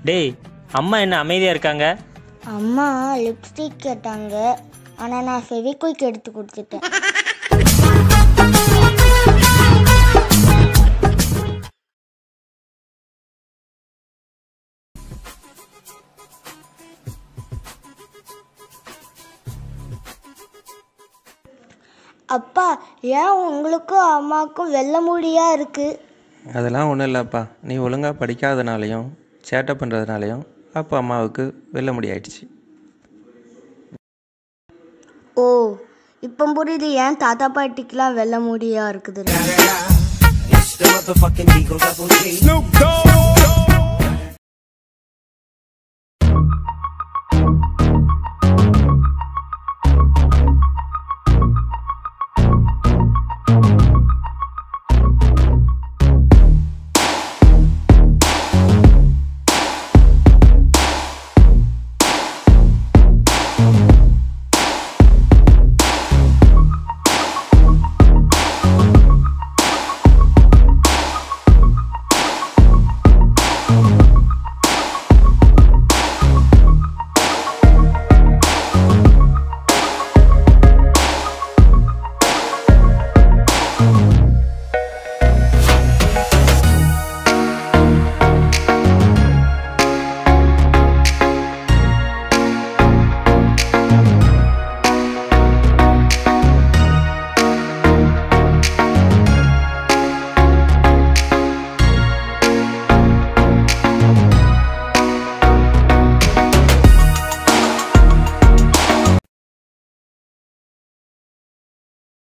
டேய் அம்மா என்ன அமைதியாக இருக்காங்க அம்மா லிப்ஸ்டிக் கேட்டாங்க ஆனால் நான் ஃபெவிக்விக் எடுத்து கொடுத்துட்டேன் அப்பா ஏன் உங்களுக்கும் அம்மாவுக்கும் வெள்ளை முடியா இருக்கு அதெல்லாம் ஒன்றும் இல்லைப்பா நீ ஒழுங்காக படிக்காதனாலையும் சேட்டை பண்ணுறதுனாலையும் அப்பா அம்மாவுக்கு வெல்ல முடியாயிடுச்சு ஓ இப்போ புரியுது ஏன் தாத்தா பாட்டிக்கெலாம் வெள்ளை முடியா இருக்குது It's the motherfucking Eagle Double G. Snoop Dogg.